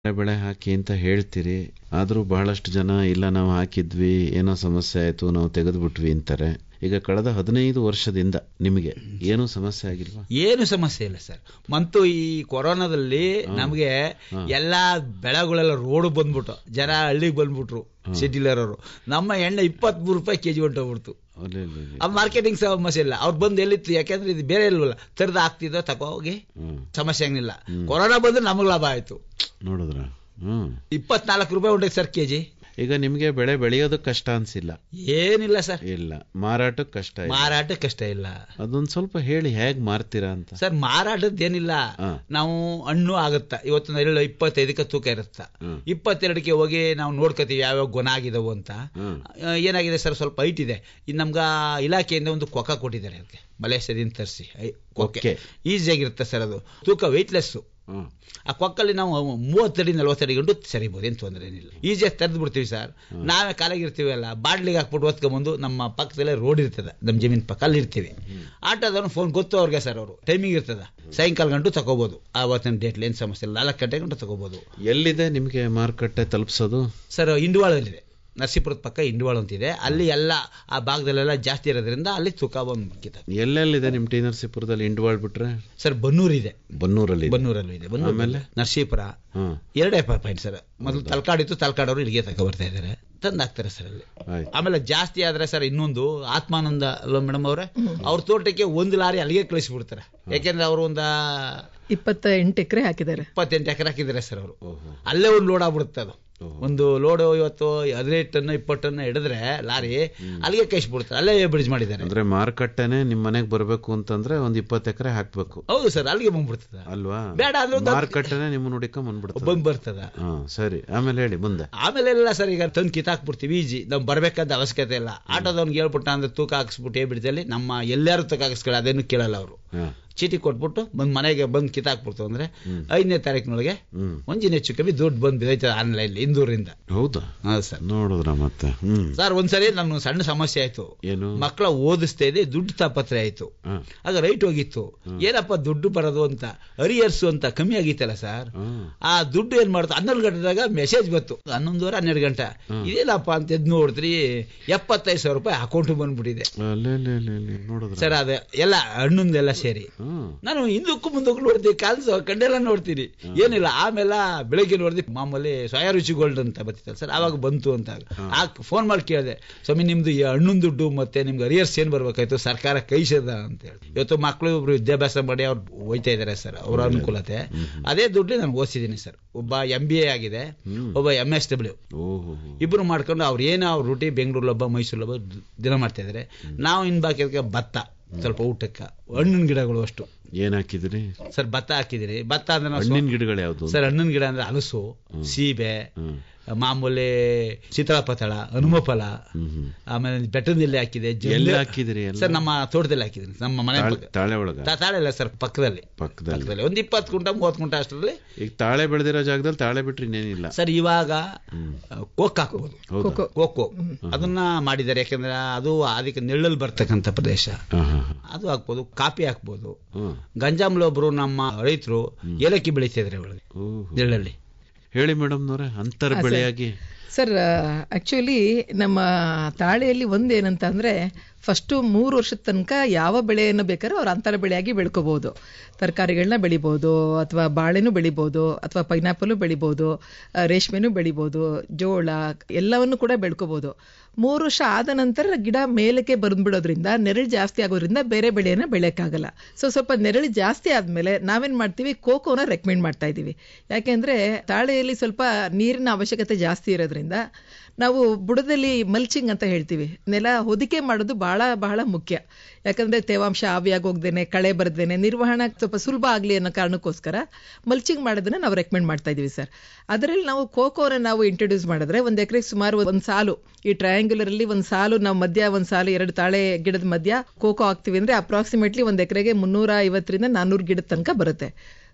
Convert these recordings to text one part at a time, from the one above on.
ಬೆಳೆ ಹಾಕಿ ಅಂತ ಹೇಳ್ತೀರಿ ಆದರೂ ಬಹಳಷ್ಟು ಜನ ಇಲ್ಲ ನಾವು ಹಾಕಿದ್ವಿ ಏನೋ ಸಮಸ್ಯೆ ಆಯ್ತು ನಾವು ತೆಗೆದ್ಬಿಟ್ವಿ ಅಂತಾರೆ ಈಗ ಕಳೆದ ಹದಿನೈದು ವರ್ಷದಿಂದ ನಿಮಗೆ ಏನೂ ಸಮಸ್ಯೆ ಆಗಿಲ್ವಾ ಏನು ಸಮಸ್ಯೆ ಇಲ್ಲ ಸರ್ ಮಂತು ಈ ಕೊರೋನಾದಲ್ಲಿ ನಮಗೆ ಎಲ್ಲಾ ಬೆಳೆಗಳೆಲ್ಲ ರೋಡ್ ಬಂದ್ಬಿಟ್ಟು ಜನ ಹಳ್ಳಿಗೆ ಬಂದ್ಬಿಟ್ರು ಸಿಟಿಲಿರೋರು ನಮ್ಮ ಎಣ್ಣೆ ಇಪ್ಪತ್ಮೂರು ರೂಪಾಯಿ ಕೆಜಿ ಹೊಂಟೋಗ್ಬಿಡ್ತು ಅಲ್ಲೇ ಅಲ್ಲೇ ಅಲ್ಲೇ. ಆ ಮಾರ್ಕೆಟಿಂಗ್ ಸಮಸ್ಯೆ ಇಲ್ಲ ಅವ್ರು ಬಂದು ಎಲ್ಲಿತ್ತು ಯಾಕೆಂದ್ರೆ ಇದು ಬೇರೆ ಇಲ್ವಲ್ಲ ತರದ ಆಗ್ತಿದ್ದೋ ತಗೋ ಹೋಗಿ ಹ್ಮ್ ಸಮಸ್ಯೆ ಆಗಿಲ್ಲ ಕೊರೋನಾ ಬಂದ್ರೆ ನಮಗೆ ಲಾಭ ಆಯ್ತು ನೋಡಿದ್ರ ಹ್ಮ್ ಇಪ್ಪತ್ನಾಲ್ಕು ರೂಪಾಯಿ ಹೊಂಟೈತೆ ಸರ್ ಕೆಜಿ ಈಗ ನಿಮ್ಗೆ ಬೆಳೆ ಬೆಳೆಯೋದಕ್ಕೆ ಕಷ್ಟ ಅನ್ಸಿಲ್ಲ ಏನಿಲ್ಲ ಸರ್ ಇಲ್ಲ ಮಾರಾಟಕ್ಕೆ ಕಷ್ಟ ಇಲ್ಲ ಮಾರಾಟಕ್ಕೆ ಕಷ್ಟ ಇಲ್ಲ ಅದೊಂದ್ ಸ್ವಲ್ಪ ಹೇಳಿ ಹೇಗ್ ಮಾರ್ತೀರಾ ಅಂತ ಸರ್ ಮಾರಾಟದ ಏನಿಲ್ಲ ಹಾ. ನಾವು ಹಣ್ಣು ಆಗುತ್ತಾ ಇವತ್ತು ನೆರಳು ಇಪ್ಪತ್ತೈದಕ್ಕೆ ತೂಕ ಇರುತ್ತಾ ಹ್ಮ್. ಇಪ್ಪತ್ತೆರಡಕ್ಕೆ ಹೋಗಿ ನಾವು ನೋಡ್ಕೋತೀವಿ ಯಾವ್ಯಾವ ಗುಣ ಆಗಿದಾವು ಅಂತ ಹ್ಮ್. ಆ, ಏನಾಗಿದೆ ಸರ್ ಸ್ವಲ್ಪ ಹೈಟ್ ಇದೆ ಇನ್ನು ನಮ್ಗೆ ಇಲಾಖೆಯಿಂದ ಒಂದು ಕೊಕ್ಕ ಕೊಟ್ಟಿದ್ದಾರೆ ಅದಕ್ಕೆ ಮಲೇಷ್ಯಾದಿಂದ ತರಿಸಿ ಕೊಕ್ಕೆ ಕೊಕ್ಕೆ. ಈಸಿಯಾಗಿರುತ್ತೆ ಸರ್ ಅದು ತೂಕ ವೆಯ್ಟ್ಲೆಸ್ಸು ಹ್ಮ್ ಆ ಕೊಕ್ಕಲ್ಲಿ ನಾವು ಮೂವತ್ತಡಿ ನಲ್ವತ್ತಡಿ ಗಂಟು ಸರಿಬೋದು ಏನು ತೊಂದರೆ ಏನಿಲ್ಲ ಈಸಿಯಾಗಿ ತೆರೆದು ಬಿಡ್ತೀವಿ ಸರ್ ನಾವೇ ಕಾಲಾಗಿರ್ತೀವಿ ಅಲ್ಲ ಬಾಡ್ಲಿಗೆ ಹಾಕ್ಬಿಟ್ಟು ಓದ್ಕೊಂಬಂದು ನಮ್ಮ ಪಕ್ಕದಲ್ಲೇ ರೋಡ್ ಇರ್ತದೆ ನಮ್ಮ ಜಮೀನ್ ಪಕ್ಕ ಅಲ್ಲಿ ಇರ್ತೀವಿ ಆಟೋದವ್ನು ಫೋನ್ ಗೊತ್ತು ಅವ್ರಿಗೆ ಸರ್ ಅವರು ಟೈಮಿಂಗ್ ಇರ್ತದೆ ಸಾಯಂಕಾಲ ಗಂಟು ತಗೋಬೋದು ಆವತ್ತಿನ ಡೇಟ್ಲಿ ಏನು ಸಮಸ್ಯೆ ಇಲ್ಲ ನಾಲ್ಕು ಗಂಟೆ ಗಂಟು ತಗೋಬೋದು ಎಲ್ಲಿದೆ ನಿಮ್ಗೆ ಮಾರುಕಟ್ಟೆ ತಲುಪಿಸೋದು ಸರ್ ಇಂಡುವಾಳದಲ್ಲಿದೆ ನರಸೀಪುರದ ಪಕ್ಕ ಇಂಡುವಾಳ ಅಂತಿದೆ ಅಲ್ಲಿ ಎಲ್ಲ ಆ ಭಾಗದಲ್ಲೆಲ್ಲ ಜಾಸ್ತಿ ಇರೋದ್ರಿಂದ ಅಲ್ಲಿ ತೂಕ ಬಂದು ಮುಖ್ಯ ಎಲ್ಲೆಲ್ಲಿದೆ ನಿಮ್ ಟಿ ನರಸೀಪುರದಲ್ಲಿ ಇಂಡ್ವಾಳ್ ಬಿಟ್ರೆ ಸರ್ ಬನ್ನೂರು ಇದೆ ಬನ್ನೂರಲ್ಲಿ ಇದೆ. ಬನ್ನೂರಲ್ಲೂ ಇದೆ ಬನ್ನೂರು ಆಮೇಲೆ? ನರಸೀಪುರ ಹ್ಮ್ ಎರಡೇ ಪಾಯಿಂಟ್ ಸರ್ ಮೊದಲು ತಲಕಾಡಿತ್ತು ತಲಕಾಡವರು ಇಲ್ಲಿಗೆ ತಗೋ ಬರ್ತಾ ಇದ್ದಾರೆ ತಂದು ಹಾಕ್ತಾರೆ ಸರ್ ಅಲ್ಲಿ ಆಯ್ತು ಆಮೇಲೆ ಜಾಸ್ತಿ ಆದ್ರೆ ಸರ್ ಇನ್ನೊಂದು ಆತ್ಮಾನಂದ ಅಲ್ವಾ ಮೇಡಮ್ ಅವರೇ ಅವ್ರ ತೋಟಕ್ಕೆ ಒಂದು ಲಾರಿ ಅಲ್ಲಿಗೆ ಕಳಿಸ್ಬಿಡ್ತಾರೆ ಯಾಕೆಂದ್ರೆ ಅವರು ಒಂದು ಇಪ್ಪತ್ತ ಎಂಟು ಎಕರೆ ಹಾಕಿದ್ದಾರೆ ಇಪ್ಪತ್ತೆಂಟು ಎಕರೆ ಹಾಕಿದ್ದಾರೆ ಸರ್ ಅವರು ಓಹೋ ಅಲ್ಲೇ ಒಂದು ಲೋಡ್ ಆಗ್ಬಿಡುತ್ತೆ ಅದು ಓಹೋ. ಒಂದು ಲೋಡು ಇವತ್ತು ಹದಿನೈದು ಟನ್ ಇಪ್ಪತ್ತು ಟನ್ ಹಿಡಿದ್ರೆ ಲಾರಿ ಅಲ್ಲಿಗೆ ಕಳಿಸ್ಬಿಡ್ತಾರೆ ಅಲ್ಲೇ ಬ್ರಿಡ್ಜ್ ಮಾಡಿದ್ದಾರೆ ಅಂದ್ರೆ ಮಾರುಕಟ್ಟೆನೆ ನಿಮ್ ಮನೆಗ್ ಬರ್ಬೇಕು ಅಂತಂದ್ರೆ ಒಂದ್ ಇಪ್ಪತ್ತು ಎಕರೆ ಹಾಕ್ಬೇಕು ಹೌದು ಸರ್ ಅಲ್ಲಿಗೆ ಬಂದ್ಬಿಡ್ತದ ಅಲ್ವಾ ಬೇಡ ಅಂದ್ರೆ ಒಂದು ಮಾರುಕಟ್ಟೆನೆ ನಿಮ್ಮ ನುಡಿಕ ಬಂದ್ಬಿಡ್ತದೆ ಬಂದ್ ಬರ್ತದ ಹಾ ಸರಿ ಆಮೇಲೆ ಹೇಳಿ ಮುಂದೆ ಆಮೇಲೆ ಎಲ್ಲ ಸರ್ ಈಗ ತಂದು ಕಿತ್ತಾಕ್ಬಿಡ್ತೀವಿ ಈಜಿ ನಾವು ಬರ್ಬೇಕಾದ ಅವಶ್ಯಕತೆ ಇಲ್ಲ ಆಟೋದವ್ನಿಗೆ ಹೇಳ್ಬಿಟ್ಟ ಅಂದ್ರೆ ತೂಕ ಹಾಕ್ಸ್ಬಿಟ್ಟು ಏ ಬಿಡ್ದಲ್ಲಿ ನಮ್ಮ ಎಲ್ಲಾರು ತೂಕ ಹಾಕಿಸ್ಕೊಳ್ಳಿ ಅದೇನು ಕೇಳಲ್ಲ ಅವರು ಹಾ ಚೀಟಿ ಕೊಟ್ಬಿಟ್ಟು ಬಂದ್ ಮನೆಗೆ ಬಂದು ಕಿತ್ತಾಕ್ಬಿಡ್ತು ಅಂದ್ರೆ ಐದನೇ ತಾರೀಕಿನೊಳಗೆ ಹ್ಮ್ ಒಂಜಿನ ಹೆಚ್ಚು ಕಮ್ಮಿ ದುಡ್ಡು ಬಂದು ಬಿದ್ದೈತೆ ಆನ್ಲೈನ್ ಇಂದೂರಿಂದ ಹೌದಾ ಹೌದು ಸರ್ ನೋಡಿದ್ರ ಮತ್ತೆ ಹ್ಮ್ ಸರ್ ಒಂದ್ಸರಿ ನನ್ನ ಸಣ್ಣ ಸಮಸ್ಯೆ ಆಯ್ತು ಏನು ಮಕ್ಕಳ ಓದಿಸ್ತಾ ಇದೆ ದುಡ್ಡು ತಾಪತ್ರೆ ಆಯ್ತು ಹಾ ಆಗ ರೈಟ್ ಹೋಗಿತ್ತು ಏನಪ್ಪ ದುಡ್ಡು ಬರೋದು ಅಂತ ಅರಿಯರ್ಸು ಅಂತ ಕಮ್ಮಿ ಆಗಿತ್ತಲ್ಲ ಸರ್ ಹಾ ಆ ದುಡ್ಡು ಏನ್ ಮಾಡ್ತು ಹನ್ನೆರಡು ಗಂಟೆದಾಗ ಮೆಸೇಜ್ ಬಂತು ಹನ್ನೊಂದುವರೆ ಹನ್ನೆರಡು ಗಂಟೆ ಇದೇನಪ್ಪ ಅಂತ ಎದ್ದು ನೋಡಿದ್ರಿ ಎಪ್ಪತ್ತೈದು ಸಾವಿರ ರೂಪಾಯಿ ಅಕೌಂಟ್ ಬಂದ್ಬಿಟ್ಟಿದೆ ಅಲ್ಲೇ ಅಲ್ಲೇ ಅಲ್ಲೇ ಅಲ್ಲೇ ನೋಡಿದ್ರ ಸರ್ ಅದೇ ಎಲ್ಲ ಹಣ್ಣುಂದೆಲ್ಲ ಸೇರಿ ಹ್ಮ್ ನಾನು ಹಿಂದಕ್ಕೂ ಮುಂದಕ್ಕೂ ನೋಡ್ತೀನಿ ಕಾಲ್ಸು ಕಂಡೆಲ್ಲ ನೋಡ್ತೀನಿ ಏನಿಲ್ಲ ಆಮೇಲೆ ಬೆಳಗ್ಗೆ ನೋಡಿದ್ವಿ ಮಾಮೂಲಿ ಸೋಯಾ ರುಚಿ ಗೋಲ್ಡ್ ಅಂತ ಬರ್ತಿತ್ತಲ್ಲ ಸರ್ ಆವಾಗ ಬಂತು ಅಂತ ಆ ಫೋನ್ ಮಾಡಿ ಕೇಳಿದೆ ಸ್ವಾಮಿ ನಿಮ್ದು ಈ ಹಣ್ಣಿನ ದುಡ್ಡು ಮತ್ತೆ ನಿಮ್ಗೆ ಅರಿಯರ್ಸ್ ಏನ್ ಬರ್ಬೇಕಾಯ್ತು ಸರ್ಕಾರ ಕೈಸದ ಅಂತ ಹೇಳಿ ಇವತ್ತು ಮಕ್ಕಳು ಒಬ್ರು ವಿದ್ಯಾಭ್ಯಾಸ ಮಾಡಿ ಅವ್ರು ಹೋಯ್ತಾ ಇದಾರೆ ಸರ್ ಅವ್ರ ಅನುಕೂಲತೆ ಅದೇ ದುಡ್ಡು ನಾನು ಓದಿಸಿದ್ದೀನಿ ಸರ್ ಒಬ್ಬ ಎಂ ಬಿ ಎ ಆಗಿದೆ ಒಬ್ಬ ಎಂ ಎಸ್ ಡಬ್ಲ್ಯೂ ಓಹೋ ಇಬ್ರು ಮಾಡ್ಕೊಂಡು ಅವ್ರು ಏನೋ ಅವ್ರ ರೂಟಿ ಬೆಂಗಳೂರಲ್ಲೊಬ್ಬ ಮೈಸೂರಲ್ಲೊಬ್ಬ ದಿನ ಮಾಡ್ತಾ ಇದಾರೆ ನಾವು ಇನ್ ಬಾಕಿ ಭತ್ತ ಸ್ವಲ್ಪ ಊಟಕ್ಕೆ ಹಣ್ಣಿನ ಗಿಡಗಳು ಅಷ್ಟು ಏನ್ ಹಾಕಿದ್ರಿ ಸರ್ ಭತ್ತ ಹಾಕಿದಿರಿ ಭತ್ತ ಅಂದ್ರೆ ನಾವು ಹಣ್ಣಿನ ಗಿಡಗಳು ಯಾವ್ದು ಸರ್ ಹಣ್ಣಿನ ಗಿಡ ಅಂದ್ರೆ ಹಲಸು ಸೀಬೆ ಹ್ಮ್ ಮಾಮೂಲಿ ಸೀತಾಳಪತಳ ಹನುಮಫಲ ಹ್ಮ್ ಹ್ಮ್ ಆಮೇಲೆ ಬೆಟ್ಟದಲ್ಲಿ ಹಾಕಿದೆ ಜಲ್ಲಿ- ಎಲ್ಲಿ ಹಾಕಿದಿರಿ ಎಲ್ಲ ಸರ್ ನಮ್ಮ ತೋಟದಲ್ಲಿ ಹಾಕಿದ್ದೀನಿ ನಮ್ಮ ಮನೆ ತಾಳೆ- ಪಕ್ಕ ತಾಳೆ ಒಳಗ ತಾ- ತಾಳೆ ಇಲ್ಲ ಸರ್ ಪಕ್ಕದಲ್ಲಿ ಪಕ್ಕದಲ್ಲಿ ಪಕ್ಕದಲ್ಲಿ ಒಂದು ಇಪ್ಪತ್ತು ಕುಂಟ ಮೂವತ್ತು ಕುಂಟ ಅಷ್ಟರಲ್ಲಿ ಈಗ ತಾಳೆ ಬೆಳೆದಿರೋ ಜಾಗದಲ್ಲಿ ತಾಳೆ ಬಿಟ್ರೆ ಇನ್ನೇನಿಲ್ಲ ಸರ್ ಇವಾಗ ಹ್ಮ್ ಕೋಕ್ ಹಾಕ್ಬೋದು ಹೌದಾ ಕೋಕೋ ಅದನ್ನ ಮಾಡಿದ್ದಾರೆ ಯಾಕಂದ್ರೆ ಅದು ಅದಕ್ಕೆ ನೆಳ್ಳಲ್ಲಿ ಬರ್ತಕ್ಕಂಥ ಪ್ರದೇಶ ಹಾ ಹಾ ಹಾ ಅದು ಹಾಕ್ಬೋದು ಕಾಫಿ ಹಾಕ್ಬೋದು ಹ್ಮ್ ಗಂಜಾಂಬ್ಲ ಒಬ್ರು ನಮ್ಮ ರೈತರು ಏಲಕ್ಕಿ ಬೆಳೀತಿದ್ರೆ ಒಳಗೆ ಓಹೋ. ನೆಳ್ಳಲ್ಲಿ ಹೇಳಿ ಮೇಡಮ್ ನವ್ರೆ ಅಂತರ ಬೆಳೆಯಾಗಿ ಸರ್ ಆಕ್ಚುಲಿ ನಮ್ಮ ತಾಳೆಯಲ್ಲಿ ಒಂದೇನಂತ ಅಂದ್ರೆ ಫಸ್ಟು ಮೂರು ವರ್ಷದ ತನಕ ಯಾವ ಬೆಳೆಯನ್ನು ಬೇಕಾದ್ರೂ ಅವ್ರು ಅಂತರ ಬೆಳೆಯಾಗಿ ಬೆಳ್ಕೋಬಹುದು ತರಕಾರಿಗಳನ್ನ ಬೆಳಿಬೋದು ಅಥವಾ ಬಾಳೆನೂ ಬೆಳಿಬೋದು ಅಥವಾ ಪೈನಾಪಲು ಬೆಳಿಬೋದು ಆ, ರೇಷ್ಮೆನೂ ಬೆಳಿಬೋದು ಜೋಳ ಎಲ್ಲವನ್ನು ಕೂಡ ಬೆಳ್ಕೋಬಹುದು ಮೂರು ವರ್ಷ ಆದ ನಂತರ ಗಿಡ ಮೇಲಕ್ಕೆ ಬಂದ್ಬಿಡೋದ್ರಿಂದ ನೆರಳು ಜಾಸ್ತಿ ಆಗೋದ್ರಿಂದ ಬೇರೆ ಬೆಳೆಯನ್ನ ಬೆಳೆಯಕ್ಕಾಗಲ್ಲ ಸೊ ಸ್ವಲ್ಪ ನೆರಳು ಜಾಸ್ತಿ ಆದ್ಮೇಲೆ ನಾವೇನ್ ಮಾಡ್ತೀವಿ ಕೋಕೋನ ರೆಕಮೆಂಡ್ ಮಾಡ್ತಾ ಇದೀವಿ ಯಾಕೆಂದ್ರೆ ತಾಳೆಯಲ್ಲಿ ಸ್ವಲ್ಪ ನೀರಿನ ಅವಶ್ಯಕತೆ ಜಾಸ್ತಿ ಇರೋದ್ರಿಂದ ನಾವು ಬುಡದಲ್ಲಿ ಮಲ್ಚಿಂಗ್ ಅಂತ ಹೇಳ್ತೀವಿ ನೆಲ ಹೊದಿಕೆ ಮಾಡೋದು ಬಹಳ ಬಹಳ ಮುಖ್ಯ ಯಾಕಂದ್ರೆ ತೇವಾಂಶ ಆವಿಯಾಗಿ ಹೋಗ್ದೇನೆ ಕಳೆ ಬರ್ದೇನೆ ನಿರ್ವಹಣೆ ಸ್ವಲ್ಪ ಸುಲಭ ಆಗಲಿ ಅನ್ನೋ ಕಾರಣಕ್ಕೋಸ್ಕರ ಮಲ್ಚಿಂಗ್ ಮಾಡೋದನ್ನ ನಾವು ರೆಕಮೆಂಡ್ ಮಾಡ್ತಾ ಇದೀವಿ ಸರ್ ಅದರಲ್ಲಿ ನಾವು ಕೋಕೋನ ನಾವು ಇಂಟ್ರೊಡ್ಯೂಸ್ ಮಾಡಿದ್ರೆ ಒಂದ್ ಎಕರೆಗೆ ಸುಮಾರು ಒಂದ್ ಸಾಲು ಈ ಟ್ರಯಾಂಗ್ಯುಲರ್ ಅಲ್ಲಿ ಒಂದ್ ಸಾಲು ನಾವು ಮಧ್ಯ ಒಂದ್ ಸಾಲು ಎರಡು ತಾಳೆ ಗಿಡದ ಮಧ್ಯ ಕೋಕೋ ಹಾಕ್ತಿವಿ ಅಂದ್ರೆ ಅಪ್ರಾಕ್ಸಿಮೇಟ್ಲಿ ಒಂದ್ ಎಕರೆಗೆ ಮುನ್ನೂರ ಐವತ್ತರಿಂದ ನಾನ್ನೂರು ಗಿಡದ ತನಕ ಬರುತ್ತೆ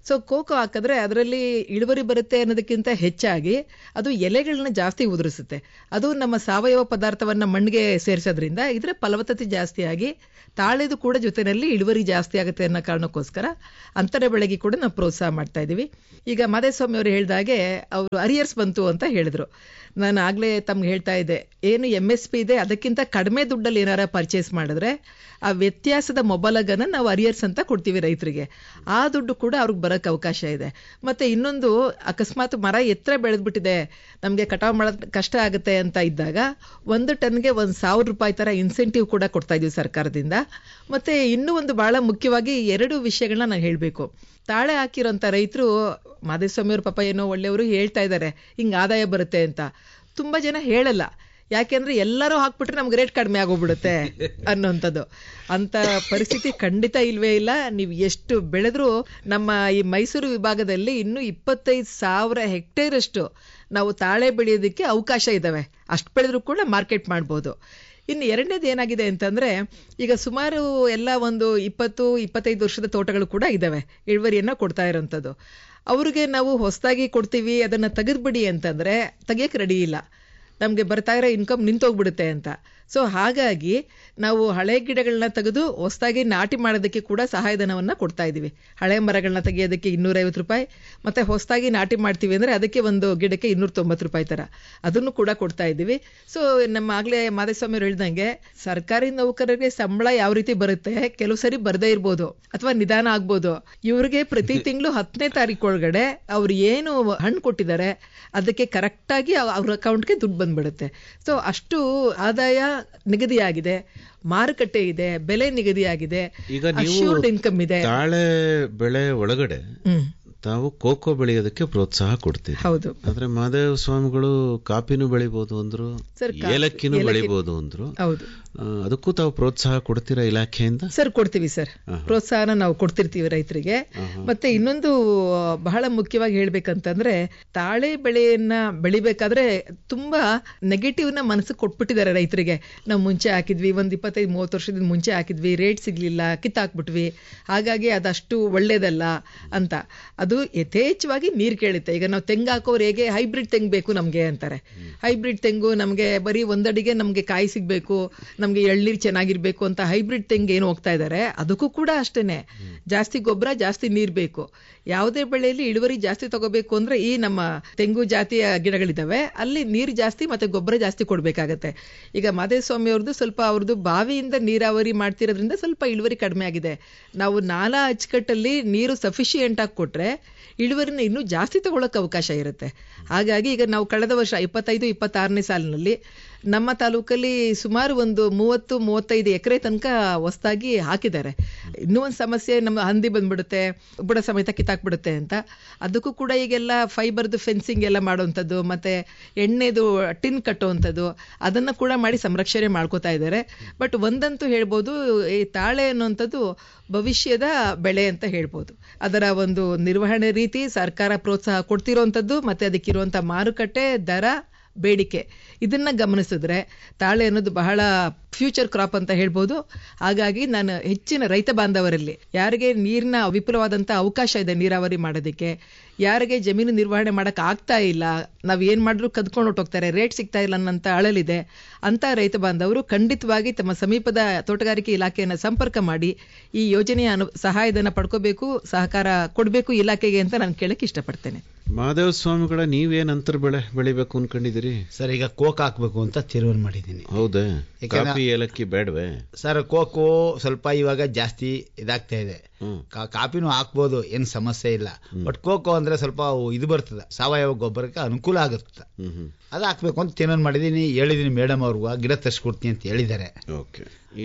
ಸೊ ಕೋಕೋ ಹಾಕಿದ್ರೆ ಅದರಲ್ಲಿ ಇಳುವರಿ ಬರುತ್ತೆ ಅನ್ನೋದಕ್ಕಿಂತ ಹೆಚ್ಚಾಗಿ ಅದು ಎಲೆಗಳನ್ನ ಜಾಸ್ತಿ ಉದುರಿಸುತ್ತೆ ಅದು ನಮ್ಮ ಸಾವಯವ ಪದಾರ್ಥವನ್ನ ಮಣ್ಣಿಗೆ ಸೇರಿಸೋದ್ರಿಂದ ಇದರ ಫಲವತ್ತತೆ ಜಾಸ್ತಿ ಆಗಿ ತಾಳೆದು ಕೂಡ ಜೊತೆಯಲ್ಲಿ ಇಳುವರಿ ಜಾಸ್ತಿ ಆಗುತ್ತೆ ಅನ್ನೋ ಕಾರಣಕ್ಕೋಸ್ಕರ ಅಂತರ ಬೆಳೆಗೆ ಕೂಡ ನಾವು ಪ್ರೋತ್ಸಾಹ ಮಾಡ್ತಾ ಇದೀವಿ ಈಗ ಮಾದೇಸ್ವಾಮಿ ಅವರು ಹೇಳಿದಾಗೆ ಅವರು ಅರಿಯರ್ಸ್ ಬಂತು ಅಂತ ಹೇಳಿದ್ರು ನಾನು ಆಗ್ಲೇ ತಮ್ಗೆ ಹೇಳ್ತಾ ಇದ್ದೆ ಏನು ಎಂ ಎಸ್ ಪಿ ಇದೆ ಅದಕ್ಕಿಂತ ಕಡಿಮೆ ದುಡ್ಡಲ್ಲಿ ಏನಾರ ಪರ್ಚೇಸ್ ಮಾಡಿದ್ರೆ ಆ ವ್ಯತ್ಯಾಸದ ಮೊಬಲಗನ್ನ ನಾವು ಅರಿಯರ್ಸ್ ಅಂತ ಕೊಡ್ತೀವಿ ರೈತರಿಗೆ ಆ ದುಡ್ಡು ಕೂಡ ಅವ್ರಿಗೆ ಬರಕ್ಕೆ ಅವಕಾಶ ಇದೆ ಮತ್ತೆ ಇನ್ನೊಂದು ಅಕಸ್ಮಾತ್ ಮರ ಎತ್ತರ ಬೆಳೆದ್ಬಿಟ್ಟಿದೆ ನಮಗೆ ಕಟಾವ್ ಮಾಡೋದ್ ಕಷ್ಟ ಆಗುತ್ತೆ ಅಂತ ಇದ್ದಾಗ ಒಂದು ಟನ್ಗೆ ಒಂದು ಸಾವಿರ ರೂಪಾಯಿ ತರ ಇನ್ಸೆಂಟಿವ್ ಕೂಡ ಕೊಡ್ತಾ ಇದೀವಿ ಸರ್ಕಾರದಿಂದ ಮತ್ತೆ ಇನ್ನೂ ಒಂದು ಬಹಳ ಮುಖ್ಯವಾಗಿ ಎರಡು ವಿಷಯಗಳನ್ನ ನಾನು ಹೇಳಬೇಕು ತಾಳೆ ಹಾಕಿರೋಂಥ ರೈತರು ಮಾದೇಸ್ವಾಮಿ ಅವ್ರ ಪಾಪ ಏನೋ ಒಳ್ಳೆಯವರು ಹೇಳ್ತಾ ಇದ್ದಾರೆ ಹಿಂಗ್ ಆದಾಯ ಬರುತ್ತೆ ಅಂತ ತುಂಬಾ ಜನ ಹೇಳಲ್ಲ ಯಾಕೆಂದ್ರೆ ಎಲ್ಲರೂ ಹಾಕ್ಬಿಟ್ರೆ ನಮ್ಗೆ ರೇಟ್ ಕಡಿಮೆ ಆಗೋಗ್ಬಿಡುತ್ತೆ ಅನ್ನೋಂಥದ್ದು ಅಂತ ಪರಿಸ್ಥಿತಿ ಖಂಡಿತ ಇಲ್ವೇ ಇಲ್ಲ ನೀವು ಎಷ್ಟು ಬೆಳೆದ್ರೂ ನಮ್ಮ ಈ ಮೈಸೂರು ವಿಭಾಗದಲ್ಲಿ ಇನ್ನೂ ಇಪ್ಪತ್ತೈದು ಸಾವಿರ ಹೆಕ್ಟೇರ್ ಅಷ್ಟು ನಾವು ತಾಳೆ ಬೆಳೆಯೋದಕ್ಕೆ ಅವಕಾಶ ಇದಾವೆ ಅಷ್ಟು ಬೆಳೆದ್ರೂ ಕೂಡ ಮಾರ್ಕೆಟ್ ಮಾಡ್ಬೋದು ಇನ್ನು ಎರಡನೇದು ಏನಾಗಿದೆ ಅಂತಂದ್ರೆ ಈಗ ಸುಮಾರು ಎಲ್ಲ ಒಂದು ಇಪ್ಪತ್ತು ಇಪ್ಪತ್ತೈದು ವರ್ಷದ ತೋಟಗಳು ಕೂಡ ಇದಾವೆ ಇಳುವರಿಯನ್ನ ಕೊಡ್ತಾ ಇರೋಂಥದ್ದು ಅವ್ರಿಗೆ ನಾವು ಹೊಸದಾಗಿ ಕೊಡ್ತೀವಿ ಅದನ್ನ ತೆಗೆದ್ಬಿಡಿ ಅಂತಂದ್ರೆ ತೆಗಿಯಕ್ಕೆ ರೆಡಿ ಇಲ್ಲ ನಮಗೆ ಬರ್ತಾ ಇರೋ ಇನ್ಕಮ್ ನಿಂತೋಗ್ಬಿಡುತ್ತೆ ಅಂತ ಸೊ ಹಾಗಾಗಿ ನಾವು ಹಳೆ ಗಿಡಗಳನ್ನ ತೆಗೆದು ಹೊಸದಾಗಿ ನಾಟಿ ಮಾಡೋದಕ್ಕೆ ಕೂಡ ಸಹಾಯಧನವನ್ನ ಕೊಡ್ತಾ ಇದೀವಿ ಹಳೆ ಮರಗಳನ್ನ ತೆಗೆಯೋದಕ್ಕೆ ಇನ್ನೂರೈವತ್ತು ರೂಪಾಯಿ ಮತ್ತೆ ಹೊಸದಾಗಿ ನಾಟಿ ಮಾಡ್ತೀವಿ ಅಂದ್ರೆ ಅದಕ್ಕೆ ಒಂದು ಗಿಡಕ್ಕೆ ಇನ್ನೂರ ತೊಂಬತ್ತು ರೂಪಾಯಿ ತರ ಅದನ್ನು ಕೂಡ ಕೊಡ್ತಾ ಇದ್ದೀವಿ ಸೊ ನಮ್ಮ ಆಗ್ಲೇ ಮಾದೇಸ್ವಾಮಿ ಅವ್ರು ಹೇಳ್ದಂಗೆ ಸರ್ಕಾರಿ ನೌಕರರಿಗೆ ಸಂಬಳ ಯಾವ ರೀತಿ ಬರುತ್ತೆ ಕೆಲವು ಸರಿ ಬರ್ದೇ ಇರ್ಬೋದು ಅಥವಾ ನಿಧಾನ ಆಗ್ಬೋದು ಇವ್ರಿಗೆ ಪ್ರತಿ ತಿಂಗಳು ಹತ್ತನೇ ತಾರೀಕು ಒಳಗಡೆ ಅವ್ರು ಏನು ಹಣ್ಣು ಕೊಟ್ಟಿದ್ದಾರೆ ಅದಕ್ಕೆ ಕರೆಕ್ಟಾಗಿ ಅವ್ರ ಅಕೌಂಟ್ಗೆ ದುಡ್ಡು ಬಂದ್ಬಿಡುತ್ತೆ ಸೊ ಅಷ್ಟು ಆದಾಯ ನಿಗದಿಯಾಗಿದೆ ಮಾರುಕಟ್ಟೆ ಇದೆ ಬೆಲೆ ನಿಗದಿಯಾಗಿದೆ ಈಗ ನೀವು ಅಶ್ಯೂರ್ಡ್ ಇನ್ಕಮ್ ಇದೆ ತಾಳೆ ಬೆಳೆ ಒಳಗಡೆ ಹ್ಮ್ ತಾವು ಕೋಕೋ ಬೆಳೆಯೋದಕ್ಕೆ ಪ್ರೋತ್ಸಾಹ ಕೊಡ್ತೀರಿ ಹೌದು ಆದ್ರೆ ಮಹಾದೇವ ಸ್ವಾಮಿಗಳು ಕಾಪಿನೂ ಬೆಳಿಬಹುದು ಅಂದ್ರು ಸರ್, ಕಾ- ಏಲಕ್ಕಿನೂ ಏಲಕ್ಕಿ- ಬೆಳಿಬಹುದು ಅಂದ್ರು ಹೌದು ಆ, ಅದಕ್ಕೂ ತಾವು ಪ್ರೋತ್ಸಾಹ ಕೊಡ್ತೀರಾ ಇಲಾಖೆಯಿಂದ ಸರ್ ಕೊಡ್ತೀವಿ ಸರ್ ಪ್ರೋತ್ಸಾಹನ ನಾವು ಕೊಡ್ತಿರ್ತೀವಿ ರೈತರಿಗೆ ಮತ್ತೆ ಇನ್ನೊಂದು ಬಹಳ ಮುಖ್ಯವಾಗಿ ಹೇಳ್ಬೇಕಂತಂದ್ರೆ ತಾಳೆ ಬೆಳೆಯನ್ನ ಬೆಳಿಬೇಕಾದ್ರೆ ತುಂಬಾ ನೆಗೆಟಿವ್ ನ ಮನಸ್ಸಿಗೆ ಕೊಟ್ಬಿಟ್ಟಿದ್ದಾರೆ ರೈತರಿಗೆ ನಾವು ಮುಂಚೆ ಹಾಕಿದ್ವಿ ಒಂದ್ ಇಪ್ಪತ್ತೈದು ಮೂವತ್ತು ವರ್ಷದಿಂದ ಮುಂಚೆ ಹಾಕಿದ್ವಿ ರೇಟ್ ಸಿಗ್ಲಿಲ್ಲ ಕಿತ್ತಾಕ್ಬಿಟ್ವಿ ಹಾಗಾಗಿ ಅದಷ್ಟು ಒಳ್ಳೇದಲ್ಲ ಅಂತ ಅದು ಯಥೇಚ್ಛವಾಗಿ ನೀರ್ ಕೇಳುತ್ತೆ ಈಗ ನಾವು ತೆಂಗು ಹಾಕೋರು ಹೇಗೆ ಹೈಬ್ರಿಡ್ ತೆಂಗು ಬೇಕು ನಮ್ಗೆ ಅಂತಾರೆ ಹೈಬ್ರಿಡ್ ತೆಂಗು ನಮ್ಗೆ ಬರೀ ಒಂದಡಿಗೆ ನಮ್ಗೆ ಕಾಯಿ ಸಿಗ್ಬೇಕು ನಮ್ಗೆ ಎಳ್ನೀರ್ ಚೆನ್ನಾಗಿರ್ಬೇಕು ಅಂತ ಹೈಬ್ರಿಡ್ ತೆಂಗು ಏನು ಹೋಗ್ತಾ ಇದ್ದಾರೆ ಅದಕ್ಕೂ ಕೂಡ ಅಷ್ಟೇನೆ ಜಾಸ್ತಿ ಗೊಬ್ಬರ ಜಾಸ್ತಿ ನೀರ್ ಬೇಕು ಯಾವುದೇ ಬೆಳೆಯಲ್ಲಿ ಇಳುವರಿ ಜಾಸ್ತಿ ತಗೋಬೇಕು ಅಂದ್ರೆ ಈ ನಮ್ಮ ತೆಂಗು ಜಾತಿಯ ಗಿಡಗಳಿದಾವೆ ಅಲ್ಲಿ ನೀರು ಜಾಸ್ತಿ ಮತ್ತೆ ಗೊಬ್ಬರ ಜಾಸ್ತಿ ಕೊಡ್ಬೇಕಾಗತ್ತೆ ಈಗ ಮಾದೇಸ್ವಾಮಿ ಅವ್ರದ್ದು ಸ್ವಲ್ಪ ಅವ್ರದ್ದು ಬಾವಿಯಿಂದ ನೀರಾವರಿ ಮಾಡ್ತಿರೋದ್ರಿಂದ ಸ್ವಲ್ಪ ಇಳುವರಿ ಕಡಿಮೆ ಆಗಿದೆ ನಾವು ನಾಲಾ ಅಚ್ಚುಕಟ್ಟಲ್ಲಿ ನೀರು ಸಫಿಶಿಯೆಂಟ್ ಆಗಿ ಕೊಟ್ರೆ ಇಳುವರಿನ ಇನ್ನೂ ಜಾಸ್ತಿ ತಗೊಳಕ್ ಅವಕಾಶ ಇರುತ್ತೆ ಹಾಗಾಗಿ ಈಗ ನಾವು ಕಳೆದ ವರ್ಷ ಇಪ್ಪತ್ತೈದು ಇಪ್ಪತ್ತಾರನೇ ಸಾಲಿನಲ್ಲಿ ನಮ್ಮ ತಾಲೂಕಲ್ಲಿ ಸುಮಾರು ಒಂದು ಮೂವತ್ತು ಮೂವತ್ತೈದು ಎಕರೆ ತನಕ ಹೊಸದಾಗಿ ಹಾಕಿದ್ದಾರೆ ಇನ್ನೂ ಒಂದು ಸಮಸ್ಯೆ ನಮ್ಮ ಹಂದಿ ಬಂದ್ಬಿಡುತ್ತೆ ಬುಡ ಸಮೇತ ಕಿತ್ತಾಕ್ಬಿಡುತ್ತೆ ಅಂತ ಅದಕ್ಕೂ ಕೂಡ ಈಗೆಲ್ಲ ಫೈಬರ್ದು ಫೆನ್ಸಿಂಗ್ ಎಲ್ಲ ಮಾಡುವಂಥದ್ದು ಮತ್ತೆ ಎಣ್ಣೆದು ಟಿನ್ ಕಟ್ಟುವಂಥದ್ದು ಅದನ್ನ ಕೂಡ ಮಾಡಿ ಸಂರಕ್ಷಣೆ ಮಾಡ್ಕೋತಾ ಇದ್ದಾರೆ ಬಟ್ ಒಂದಂತೂ ಹೇಳ್ಬೋದು ಈ ತಾಳೆ ಅನ್ನುವಂಥದ್ದು ಭವಿಷ್ಯದ ಬೆಳೆ ಅಂತ ಹೇಳ್ಬೋದು ಅದರ ಒಂದು ನಿರ್ವಹಣೆ ರೀತಿ ಸರ್ಕಾರ ಪ್ರೋತ್ಸಾಹ ಕೊಡ್ತಿರೋಂಥದ್ದು ಮತ್ತೆ ಅದಕ್ಕಿರುವಂಥ ಮಾರುಕಟ್ಟೆ ದರ ಬೇಡಿಕೆ ಇದನ್ನ ಗಮನಿಸಿದ್ರೆ ತಾಳೆ ಅನ್ನೋದು ಬಹಳ ಫ್ಯೂಚರ್ ಕ್ರಾಪ್ ಅಂತ ಹೇಳ್ಬೋದು ಹಾಗಾಗಿ ನಾನು ಹೆಚ್ಚಿನ ರೈತ ಬಾಂಧವರಲ್ಲಿ ಯಾರಿಗೆ ನೀರಿನ ವಿಪುಲವಾದಂಥ ಅವಕಾಶ ಇದೆ ನೀರಾವರಿ ಮಾಡೋದಕ್ಕೆ ಯಾರಿಗೆ ಜಮೀನು ನಿರ್ವಹಣೆ ಮಾಡಕ್ ಆಗ್ತಾ ಇಲ್ಲ ನಾವ್ ಏನ್ ಮಾಡಿದ್ರು ಕದ್ಕೊಂಡು ಹೊಟ್ಟೋಗ್ತಾರೆ ರೇಟ್ ಸಿಗ್ತಾ ಇಲ್ಲ ಅನ್ನಂತ ಅಳಲಿದೆ ಅಂತ ರೈತ ಬಾಂಧವರು ಖಂಡಿತವಾಗಿ ತಮ್ಮ ಸಮೀಪದ ತೋಟಗಾರಿಕೆ ಇಲಾಖೆಯನ್ನ ಸಂಪರ್ಕ ಮಾಡಿ ಈ ಯೋಜನೆಯ ಅನು ಸಹಾಯಧನ ಪಡ್ಕೋಬೇಕು ಸಹಕಾರ ಕೊಡಬೇಕು ಇಲಾಖೆಗೆ ಅಂತ ನಾನು ಕೇಳಕ್ ಇಷ್ಟಪಡ್ತೇನೆ ಮಹಾದೇವ ಸ್ವಾಮಿಗಳ ನೀವೇನ್ ಅಂತರ ಬೆಳೆ ಬೆಳಿಬೇಕು ಅನ್ಕೊಂಡಿದ್ದೀರಿ ಸರ್ ಈಗ ಕೋಕ್ ಹಾಕ್ಬೇಕು ಅಂತ ತೀರ್ಮಾನ ಮಾಡಿದ್ದೀನಿ ಹೌದಾ ಯಾಕೆಂದ್ರೆ- ಕಾಫಿ ಏಲಕ್ಕಿ ಬೇಡವೆ ಸರ್ ಕೋಕೋ ಸ್ವಲ್ಪ ಇವಾಗ ಜಾಸ್ತಿ ಇದಾಗ್ತಾ ಇದೆ ಹ್ಮ್ ಕಾ- ಕಾಪಿನೂ ಹಾಕ್ಬೋದು ಏನ್ ಸಮಸ್ಯೆ ಇಲ್ಲ ಬಟ್ ಕೋಕೋ ಅಂದ್ರೆ ಸ್ವಲ್ಪ ಅವು ಇದು ಬರ್ತದೆ ಸಾವಯವ ಗೊಬ್ಬರಕ್ಕೆ ಅನುಕೂಲ ಆಗುತ್ತೆ ಹ್ಮ್ ಹ್ಮ್ ಅದು ಹಾಕ್ಬೇಕು ಅಂತ ತೀರ್ಮಾನ ಮಾಡಿದ್ದೀನಿ ಹೇಳಿದೀನಿ ಮೇಡಮ್ ಅವ್ರಿಗೂ ಗಿಡ ತರಿಸ್ಕೊಡ್ತೀನಿ ಅಂತ ಹೇಳಿದ್ದಾರೆ ಓಕೆ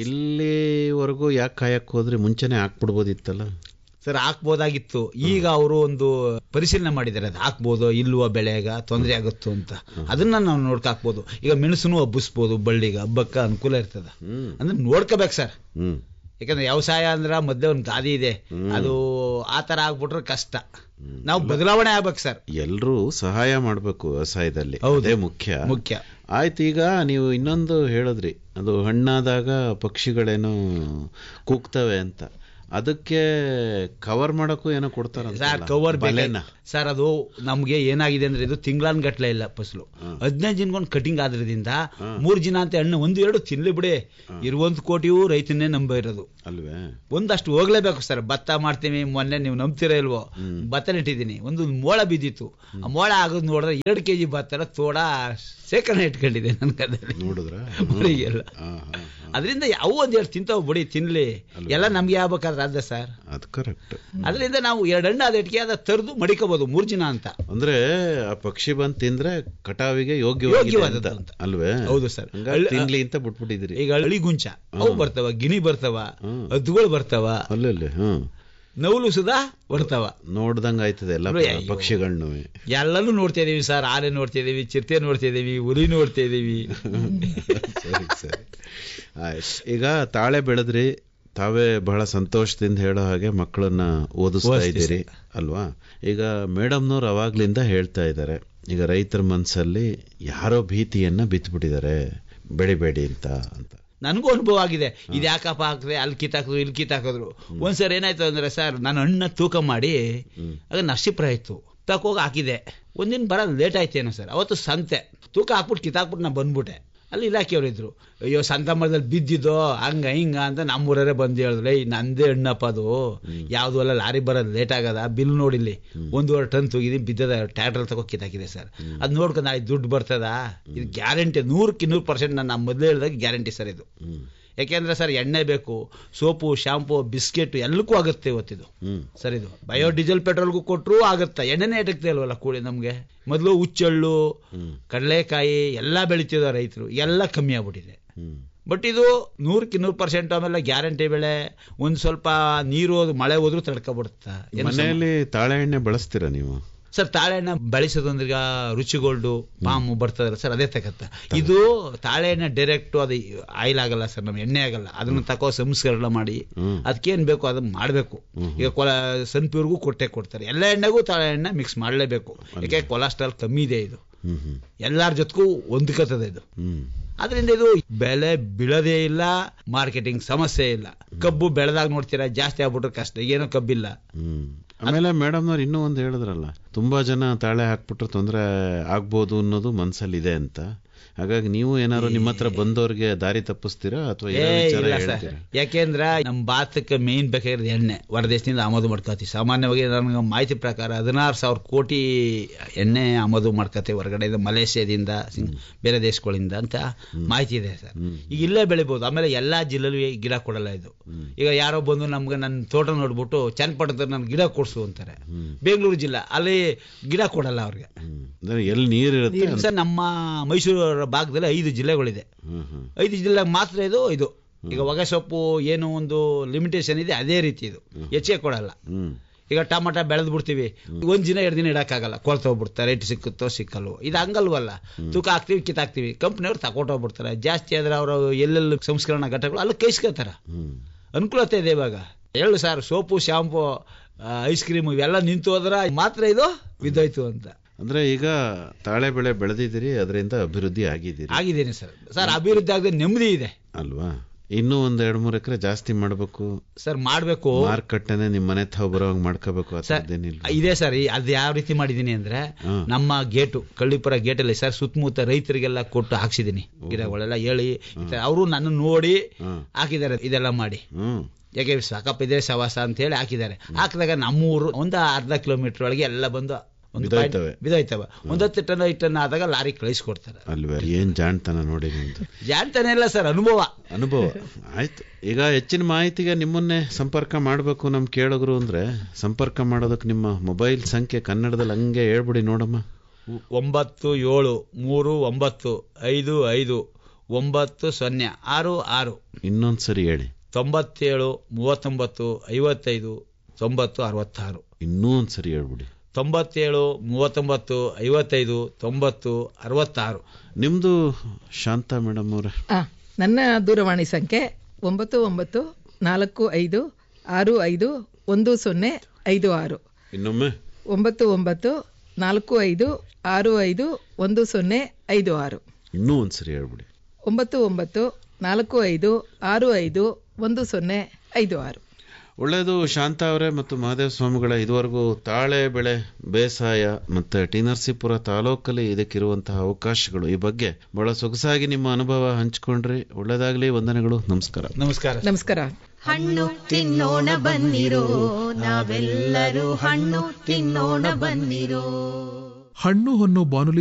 ಇಲ್ಲಿವರೆಗೂ ಯಾಕೆ ಕಾಯಕ್ ಹೋದ್ರಿ ಮುಂಚೆನೆ ಹಾಕ್ಬಿಡ್ಬೋದಿತ್ತಲ್ಲ ಸರ್ ಹಾಕ್ಬೋದಾಗಿತ್ತು ಈಗ ಅವರು ಒಂದು ಪರಿಶೀಲನೆ ಮಾಡಿದ್ದಾರೆ ಅದು ಹಾಕ್ಬೋದು ಇಲ್ವೋ ಬೆಳೆಗ ತೊಂದರೆ ಆಗುತ್ತೋ ಅಂತ ಅದನ್ನ ನಾವು ನೋಡ್ಕ ಹಾಕ್ಬೋದು ಈಗ ಮೆಣಸನ್ನು ಹಬ್ಬಿಸ್ಬೋದು ಬಳ್ಳಿಗೆ ಹಬ್ಬಕ್ಕೆ ಅನುಕೂಲ ಇರ್ತದ ಹ್ಮ್ ಅಂದ್ರೆ ನೋಡ್ಕೋಬೇಕು ಸರ್ ಹ್ಮ್ ಯಾಕಂದ್ರೆ ವ್ಯವಸಾಯ ಅಂದ್ರೆ ಮಧ್ಯೆ ಒಂದು ಗಾದಿ ಇದೆ ಅದು ಆ ತರ ಆಗ್ಬಿಟ್ರೆ ಕಷ್ಟ ನಾವು ಬದಲಾವಣೆ ಆಗ್ಬೇಕು ಸರ್ ಎಲ್ರೂ ಸಹಾಯ ಮಾಡ್ಬೇಕು ವ್ಯವಸಾಯದಲ್ಲಿ ಹೌದು. ಅದೇ ಮುಖ್ಯ ಮುಖ್ಯ ಆಯ್ತು ಈಗ ನೀವು ಇನ್ನೊಂದು ಹೇಳಿದ್ರಿ ಅದು ಹಣ್ಣಾದಾಗ ಪಕ್ಷಿಗಳೇನೋ ಕೂಗ್ತವೆ ಅಂತ ಅದಕ್ಕೆ ಕವರ್ ಮಾಡಕ್ಕೂ ಏನೋ ಕೊಡ್ತಾರ ಸರ್ ಕವರ್ ಸರ್ ಅದು ನಮ್ಗೆ ಏನಾಗಿದೆ ಅಂದ್ರೆ ಇದು ತಿಂಗಳನ್ ಗಟ್ಲೆ ಇಲ್ಲ ಫಸಲು ಹದಿನೈದು ದಿನಗೊಂದು ಕಟಿಂಗ್ ಆದ್ರದಿಂದ ಮೂರ್ ದಿನ ಅಂತ ಹಣ್ಣು ಒಂದು ಎರಡು ತಿನ್ಲಿ ಬಿಡಿ ಇರುವಂತ ಕೋಟಿಯೂ ರೈತನ್ನೇ ನಂಬ ಇರೋದು ಅಲ್ವೇ ಒಂದಷ್ಟು ಹೋಗ್ಲೇಬೇಕು ಸರ್ ಭತ್ತ ಮಾಡ್ತೀವಿ ಮೊನ್ನೆ ನೀವು ನಂಬ್ತೀರಾ ಇಲ್ವೋ ಭತ್ತ ನೆಟ್ಟಿದ್ದೀನಿ ಒಂದು ಮೋಳ ಬಿದ್ದಿತ್ತು ಆ ಮೋಳ ಆಗೋದು ನೋಡಿದ್ರೆ ಎರಡು ಕೆಜಿ ಭತ್ತ ತೋಡ ಶೇಖರಣೆ ಇಟ್ಕೊಂಡಿದೆ ನನ್ನ ಕದಲ್ಲಿ ನೋಡಿದ್ರ ಮರಿಗೆಲ್ಲ ಅದರಿಂದ ಅವು ಒಂದೆರಡು ತಿಂತಾವ್ ಬಿಡಿ ತಿನ್ಲಿ ಎಲ್ಲ ನಮ್ಗೆ ಆಗ್ಬೇಕಾದ್ರೆ ಅದ ಸರ್ ಅದು ಕರೆಕ್ಟ್ ಅದರಿಂದ ನಾವು ಎರಡು ಹಣ್ಣು ಅದ ಇಟ್ಕೆ ಅದ ತರದು ಮಡಿಕೋಬಹುದು ಮೂರ್ ದಿನ ಅಂತ ಅಂದ್ರೆ ಆ ಪಕ್ಷಿ ಬಂದ್ ತಿಂದ್ರೆ ಕಟಾವಿಗೆ ಯೋಗ್ಯವಾಗಿದೆ ಯೋಗ್ಯವಾದದ್ದು ಅಂತ. ಅಂತ. ಅಲ್ವೇ ಹೌದು ಸರ್. ಹಂಗಾಗಿ ಅಳ್ಳ- ತಿನ್ಲಿ ಅಂತ ಬಿಟ್ಬಿಟ್ಟಿದ್ರಿ ಈಗ ಹಳ್ಳಿ ಗುಂಚ ಅವು ಬರ್ತಾವ ಗಿಣಿ ಬರ್ತಾವ ಹ್ಮ್. ಹದ್ದುಗಳು ಬರ್ತಾವ ಅಲ್ಲಲ್ಲಿ ಹ್ಮ್ ನೌಲು ಸುಧಾ ಬರ್ತಾವ ನೋಡ್ದಂಗ ಆಯ್ತದೆ ಎಲ್ಲ ಅಯ್ಯೋ. ಪಕ್ಷಿಗಳನ್ನು ಎಲ್ಲನೂ ನೋಡ್ತಾ ಇದೀವಿ ಸರ್ ಆನೆ ನೋಡ್ತಾ ಇದೀವಿ ಚಿರತೆ ನೋಡ್ತಾ ಇದೀವಿ ಹುಲಿ ನೋಡ್ತಾ ಇದೀವಿ ಸರಿ ಸರಿ ಆಯ್ತು ಈಗ ತಾಳೆ ಬೆಳೆದ್ರಿ ತಾವೇ ಬಹಳ ಸಂತೋಷದಿಂದ ಹೇಳೋ ಹಾಗೆ ಮಕ್ಕಳನ್ನ ಓದಿಸ್ತಾ ಓದಿಸ್ತೀವಿ ಇದ್ದೀರಿ ಅಲ್ವಾ ಈಗ ಮೇಡಮ್ನವ್ರು ಅವಾಗ್ಲಿಂದ ಹೇಳ್ತಾ ಇದ್ದಾರೆ ಈಗ ರೈತರ ಮನ್ಸಲ್ಲಿ ಯಾರೋ ಭೀತಿಯನ್ನ ಬಿತ್ಬಿಟ್ಟಿದ್ದಾರೆ ಬೆಳಿಬೇಡಿ ಅಂತ ಅಂತ ನನಗೂ ಅನುಭವ ಆಗಿದೆ ಇದು ಯಾಕಪ್ಪ ಹಾಕಿದ್ರೆ ಅಲ್ಲಿ ಕಿತ್ತಾಕಿದ್ರು ಇಲ್ಲಿ ಕಿತ್ತಾಕಿದ್ರು ಒಂದ್ಸರಿ ಏನಾಯ್ತು ಅಂದ್ರೆ ಸರ್ ನಾನು ಹಣ್ಣ ತೂಕ ಮಾಡಿ ಆಗ ನರ್ಸಿಪ್ರ ಆಯ್ತು ತಕೋಗಿ ಹಾಕಿದೆ ಒಂದಿನ ಬರೋದು ಲೇಟ್ ಆಯ್ತೇನೋ ಸರ್ ಅವತ್ತು ಸಂತೆ ತೂಕ ಹಾಕ್ಬಿಟ್ಟು ಕಿತ್ತಾಕ್ಬಿಟ್ಟು ನಾನು ಬಂದ್ಬಿಟ್ಟೆ ಅಲ್ಲಿ ಇಲಾಖೆಯವ್ರು ಇದ್ರು ಅಯ್ಯೋ ಸಂತ ಮರದಲ್ಲಿ ಬಿದ್ದಿದ್ದೋ ಹಂಗ ಹಿಂಗ ಅಂತ ನಮ್ಮೂರೇ ಬಂದು ಹೇಳಿದ್ರು ಏಯ್ ನಂದೇ ಹಣ್ಣಪ್ಪ ಅದು ಯಾವ್ದು ಅಲ್ಲ ಲಾರಿ ಬರೋದು ಲೇಟ್ ಆಗದ ಬಿಲ್ ನೋಡಿಲ್ಲಿ ಒಂದೂವರೆ ಟನ್ ತೂಗಿದೀನಿ ಬಿದ್ದದ ಟ್ರ್ಯಾಕ್ಟರ್ ತಗೋ ಕಿತ್ತಾಕಿದೆ ಸರ್ ಅದು ನೋಡ್ಕೊಂಡು ನಾಳೆ ದುಡ್ಡು ಬರ್ತದ ಇದು ಗ್ಯಾರಂಟಿ ನೂರಕ್ಕೆ ನೂರು ಪರ್ಸೆಂಟ್ ನಾನು ಮೊದಲೇ ಹೇಳಿದಾಗ ಗ್ಯಾರಂಟಿ ಸರ್ ಇದು ಹ್ಮ್ ಯಾಕೆಂದ್ರೆ ಸರ್ ಎಣ್ಣೆ ಬೇಕು ಸೋಪು ಶಾಂಪು ಬಿಸ್ಕೆಟ್ ಎಲ್ಲಕ್ಕೂ ಆಗುತ್ತೆ ಇವತ್ತಿದು ಹ್ಮ್ ಸರ್ ಇದು ಬಯೋ ಡೀಸೆಲ್ ಪೆಟ್ರೋಲ್ಗೂ ಕೊಟ್ಟರು ಆಗುತ್ತೆ ಎಣ್ಣೆನೇ ಇಟಕ್ತೆ ಅಲ್ವಲ್ಲ ಕೂಡಿ ನಮಗೆ ಮೊದಲು ಹುಚ್ಚಳ್ಳು ಹ್ಮ್ ಕಡಲೆಕಾಯಿ ಎಲ್ಲ ಬೆಳಿತಿದ್ದ ರೈತರು ಎಲ್ಲ ಕಮ್ಮಿ ಆಗ್ಬಿಟ್ಟಿದೆ ಹ್ಮ್ ಬಟ್ ಇದು ನೂರಕ್ಕೆ ನೂರು ಪರ್ಸೆಂಟ್ ಆಮೇಲೆ ಗ್ಯಾರಂಟಿ ಬೆಳೆ ಒಂದ್ ಸ್ವಲ್ಪ ನೀರು ಹೋದ್- ಮಳೆ ಹೋದ್ರೂ ತಡ್ಕೊಬಿಡುತ್ತಾ ಏನು ಸಮ- ಮನೆಯಲ್ಲಿ ತಾಳೆ ಎಣ್ಣೆ ಬಳಸ್ತೀರಾ ನೀವು ಸರ್ ತಾಳೆಹಣ್ಣ ಬೆಳೆಸೋದಂದ್ರೆ ಈಗ ರುಚಿಗೋಲ್ಡು ಪಾಮು ಬರ್ತದಲ್ಲ ಸರ್ ಅದೇ ತಗತ್ತ ಇದು ತಾಳೆಹಣ್ಣ ಡೈರೆಕ್ಟ್ ಅದು ಆಯಿಲ್ ಆಗಲ್ಲ ಸರ್ ನಮ್ಮ ಎಣ್ಣೆ ಆಗಲ್ಲ ಅದನ್ನ ತಕೋ ಸಂಸ್ಕರಣ ಮಾಡಿ ಹ್ಮ್. ಅದಕ್ಕೇನ್ ಬೇಕು ಅದನ್ನ ಮಾಡಬೇಕು ಈಗ ಕೊಲ ಸನ್ಪ್ಯೂರ್ಗೂ ಕೊಟ್ಟೆ ಕೊಡ್ತಾರೆ ಎಲ್ಲ ಎಣ್ಣೆಗೂ ತಾಳೆಹಣ್ಣ ಮಿಕ್ಸ್ ಮಾಡಲೇಬೇಕು ಯಾಕೆ ಕೊಲೆಸ್ಟ್ರಾಲ್ ಕಮ್ಮಿ ಇದೆ ಇದು ಹ್ಮ್ ಹ್ಮ್ ಎಲ್ಲಾರ ಜೊತೆಗೂ ಹೊಂದ್ಕತದೆ ಇದು ಹ್ಮ್ ಅದರಿಂದ ಇದು ಬೆಲೆ ಬೀಳೋದೇ ಇಲ್ಲ ಮಾರ್ಕೆಟಿಂಗ್ ಸಮಸ್ಯೆ ಇಲ್ಲ ಕಬ್ಬು ಬೆಳೆದಾಗ ನೋಡ್ತೀರಾ ಜಾಸ್ತಿ ಆಗ್ಬಿಟ್ರೆ ಕಷ್ಟ ಏನೋ ಕಬ್ಬಿಲ್ಲ ಹ್ಮ್ ಆಮೇಲೆ ಮೇಡಮ್ನವ್ರು ಇನ್ನೂ ಒಂದು ಹೇಳಿದ್ರಲ್ಲ ತುಂಬಾ ಜನ ತಾಳೆ ಹಾಕ್ಬಿಟ್ರೆ ತೊಂದರೆ ಆಗ್ಬೋದು ಅನ್ನೋದು ಮನ್ಸಲ್ಲಿ ಇದೆ ಅಂತ ಹಾಗಾಗಿ ನೀವು ಏನಾದ್ರು ನಿಮ್ಮ ಹತ್ರ ಬಂದವ್ರಿಗೆ ದಾರಿ ತಪ್ಪಿಸ್ತೀರಾ ಅಥವಾ ಏ ಏನೋ ವಿಚಾರ ಇಲ್ಲ ಸರ್ ಹೇಳ್ತೀರಾ ಯಾಕೆಂದ್ರ ನಮ್ ಭಾರತಕ್ಕೆ ಮೇನ್ ಬೇಕಾಗಿರೋದು ಎಣ್ಣೆ ಹೊರದೇಶದಿಂದ ಆಮದು ಮಾಡ್ಕೋತೀವಿ ಸಾಮಾನ್ಯವಾಗಿ ನನಗೆ ಮಾಹಿತಿ ಪ್ರಕಾರ ಹದಿನಾರು ಸಾವಿರ ಕೋಟಿ ಎಣ್ಣೆ ಆಮದು ಮಾಡ್ಕೋತೀವಿ ಹೊರಗಡೆಯಿಂದ ಮಲೇಷ್ಯಾದಿಂದ ಸಿಂಗ್- ಬೇರೆ ದೇಶಗಳಿಂದ ಅಂತ ಮಾಹಿತಿ ಇದೆ ಸರ್ ಈಗ ಇಲ್ಲೇ ಬೆಳಿಬೋದು ಆಮೇಲೆ ಎಲ್ಲಾ ಜಿಲ್ಲೆಲೂ ಈ ಗಿಡ ಕೊಡಲ್ಲ ಇದು ಈಗ ಯಾರೋ ಬಂದು ನಮ್ಗೆ ನನ್ನ ತೋಟ ನೋಡ್ಬಿಟ್ಟು ಚನ್ನಪಟ್ಟಣದ ನನ್ ಗಿಡ ಕೊಡ್ಸು ಅಂತಾರೆ ಬೆಂಗಳೂರು ಜಿಲ್ಲೆ ಅಲ್ಲಿ ಗಿಡ ಕೊಡಲ್ಲ ಅವ್ರಿಗೆ ಹ್ಮ್ ಅಂದ್ರೆ ಎಲ್ಲಿ ನೀರ್ ಇರುತ್ತೆ ಸರ್ ನಮ್ಮ ಮೈಸೂರು ಭಾಗದಲ್ಲಿ ಐದು ಜಿಲ್ಲೆಗಳಿದೆ ಹ್ಮ್ ಹ್ಮ್ ಐದು ಜಿಲ್ಲೆ ಮಾತ್ರ ಇದು ಇದು ಈಗ ಹೊಗೆ ಸೊಪ್ಪು ಏನು ಒಂದು ಲಿಮಿಟೇಷನ್ ಇದೆ ಅದೇ ರೀತಿ ಇದು ಹೆಚ್ಚಿಗೆ ಕೊಡಲ್ಲ ಹ್ಮ್ ಈಗ ಟಮಾಟ ಬೆಳೆದ್ ಬಿಡ್ತೀವಿ ಒಂದ್ ದಿನ ಎರಡು ದಿನ ಇಡಕ್ಕಾಗಲ್ಲ ಕೊಳ್ತೋಗ್ಬಿಡ್ತಾರೆ ರೇಟ್ ಸಿಕ್ಕುತ್ತೋ ಸಿಕ್ಕಲ್ವೋ ಇದು ಹಂಗಲ್ವಲ್ಲ ತೂಕ ಹಾಕ್ತಿವಿ ಕಿತ್ತಾಕ್ತಿವಿ ಕಂಪ್ನಿಯವ್ರು ತಗೊಟ್ಟೋಗ್ಬಿಡ್ತಾರೆ ಜಾಸ್ತಿ ಆದ್ರೆ ಅವರು ಎಲ್ಲೆಲ್ಲಿ ಸಂಸ್ಕರಣಾ ಘಟಕಗಳು ಅಲ್ಲಿ ಕೈಸ್ಕೊತಾರೆ ಹ್ಮ್ ಅನುಕೂಲತೆ ಇದೆ ಇವಾಗ ಹೇಳು sir soap shampoo ice cream ಇವೆಲ್ಲ ನಿಂತು ಹೋದ್ರ ಮಾತ್ರ ಇದು ಬಿದ್ದೋಯ್ತು ಅಂತ ಅಂದ್ರೆ ಈಗ ತಾಳೆ ಬೆಳೆ ಬೆಳೆದಿದ್ದೀರಿ ಅದರಿಂದ ಅಭಿವೃದ್ಧಿ ಆಗಿದ್ದೀರಿ ಆಗಿದ್ದೇನೆ ಸರ್ ಸರ್ ಅಭಿವೃದ್ಧಿ ಆಗದೆ ನೆಮ್ಮದಿ ಇದೆ ಅಲ್ವಾ ಇನ್ನೂ ಒಂದ್ ಎರಡ್ ಮೂರ್ ಎಕರೆ ಜಾಸ್ತಿ ಮಾಡ್ಬೇಕು ಸರ್ ಮಾಡ್ಬೇಕು ಮಾರ್ಕೆಟ್ಟನೆ ನಿಮ್ ಮನೆ ತಾವ್ ಬರೋಂಗ್ ಮಾಡ್ಕೋಬೇಕು ಆ ಸರ್ ಥರದ್ದೇನಿಲ್ಲ ಇದೆ ಸರ್ ಈ- ಅದು ಯಾವ ರೀತಿ ಮಾಡಿದೀನಿ ಅಂದ್ರೆ ಹ್ಮ್. ನಮ್ಮ ಗೇಟು ಕಳ್ಳಿಪುರ ಗೇಟಲ್ಲಿ ಸರ್ ಸುತ್ತಮುತ್ತ ರೈತರಿಗೆಲ್ಲ ಕೊಟ್ಟು ಹಾಕ್ಸಿದೀನಿ ಗಿಡಗಳೆಲ್ಲ ಹೇಳಿ ಅವರು ನನ್ನ ನೋಡಿ ಹ್ಮ್. ಹಾಕಿದ್ದಾರೆ ಇದೆಲ್ಲ ಮಾಡಿ ಹ್ಮ್ ಯಾಕೆ ಸಾಕಪ್ಪ ಇದೆ ಸವಾಸ ಅಂತ ಹೇಳಿ ಹಾಕಿದ್ದಾರೆ ಹಾಕಿದಾಗ ನಮ್ಮೂರು ಒಂದು ಅರ್ಧ ಕಿಲೋಮೀಟರ್ ಒಳಗೆ ಎಲ್ಲ ಬಂದು ಒಂದು point- ಬಿದ್ದೋಯ್ತವೆ. ಬಿದ್ದೋಯ್ತವೆ ಒಂದು ಹತ್ತು ಟನ್ ಐದು ಟನ್ ಆದಾಗ ಲಾರಿ ಕಳಿಸ್ಕೊಡ್ತಾರೆ ಅಲ್ವೇ ಏನ್ ಜಾಣ್ತನ ನೋಡಿ ನಿಮ್ದು ಜಾಣ್ತಾನೆ ಇಲ್ಲ ಸರ್ ಅನುಭವ ಅನುಭವ ಆಯ್ತು ಈಗ ಹೆಚ್ಚಿನ ಮಾಹಿತಿಗೆ ನಿಮ್ಮನ್ನೇ ಸಂಪರ್ಕ ಮಾಡಬೇಕು ನಮ್ ಕೇಳೋರು ಅಂದ್ರೆ ಸಂಪರ್ಕ ಮಾಡೋದಕ್ಕೆ ನಿಮ್ಮ ಮೊಬೈಲ್ ಸಂಖ್ಯೆ ಕನ್ನಡದಲ್ಲಿ ಹಂಗೆ ಹೇಳ್ಬಿಡಿ ನೋಡಮ್ಮ ಒಂಬತ್ತು ಏಳು ಮೂರು ಒಂಬತ್ತು ಐದು ಐದು ಒಂಬತ್ತು ಸೊನ್ನೆ ಆರು ಆರು ಇನ್ನೊಂದ್ಸರಿ ಹೇಳಿ ತೊಂಬತ್ತೇಳು ಮೂವತ್ತೊಂಬತ್ತು ಐವತ್ತೈದು ತೊಂಬತ್ತು ಅರವತ್ತಾರು ಇನ್ನೂ ಒಂದ್ಸರಿ ಹೇಳ್ಬಿಡಿ ತೊಂಬತ್ತೇಳು ಮೂವತ್ತೊಂಬತ್ತು ಐವತ್ತೈದು ತೊಂಬತ್ತು ಅರವತ್ತಾರು ನಿಮ್ದು ಶಾಂತ ಮೇಡಮ್ ಅವ್ರೆ ಆ, ನನ್ನ ದೂರವಾಣಿ ಸಂಖ್ಯೆ ಒಂಬತ್ತು ಒಂಬತ್ತು ನಾಲ್ಕು ಐದು ಆರು ಐದು ಒಂದು ಸೊನ್ನೆ ಐದು ಆರು ಇನ್ನೊಮ್ಮೆ ಒಂಬತ್ತು ಒಂಬತ್ತು ನಾಲ್ಕು ಐದು ಆರು ಐದು ಒಂದು ಸೊನ್ನೆ ಐದು ಆರು ಇನ್ನೂ ಒಂದ್ಸರಿ ಹೇಳ್ಬಿಡಿ ಒಂಬತ್ತು ಒಂಬತ್ತು ನಾಲ್ಕು ಐದು ಆರು ಐದು ಒಂದು ಸೊನ್ನೆ ಐದು ಆರು ಒಳ್ಳೆಯದು ಶಾಂತ ಅವರೇ ಮತ್ತು ಮಹಾದೇವ ಸ್ವಾಮಿಗಳ ಇದುವರೆಗೂ ತಾಳೆ ಬೆಳೆ ಬೇಸಾಯ ಮತ್ತೆ ಟಿ ನರಸೀಪುರ ತಾಲೂಕಲ್ಲಿ ಇದಕ್ಕಿರುವಂತಹ ಅವಕಾಶಗಳು ಈ ಬಗ್ಗೆ ಬಹಳ ಸೊಗಸಾಗಿ ನಿಮ್ಮ ಅನುಭವ ಹಂಚಿಕೊಂಡ್ರಿ ಒಳ್ಳೆದಾಗ್ಲಿ ವಂದನೆಗಳು ನಮಸ್ಕಾರ ನಮಸ್ಕಾರ ನಮಸ್ಕಾರ ಹಣ್ಣು ತಿನ್ನೋಣ ಬನ್ನಿರೋ ನಾವೆಲ್ಲರೂ ಹಣ್ಣು ತಿನ್ನೋಣ ಬನ್ನಿರೋ ಹಣ್ಣು ಹೊನ್ನು ಬಾನುಲಿ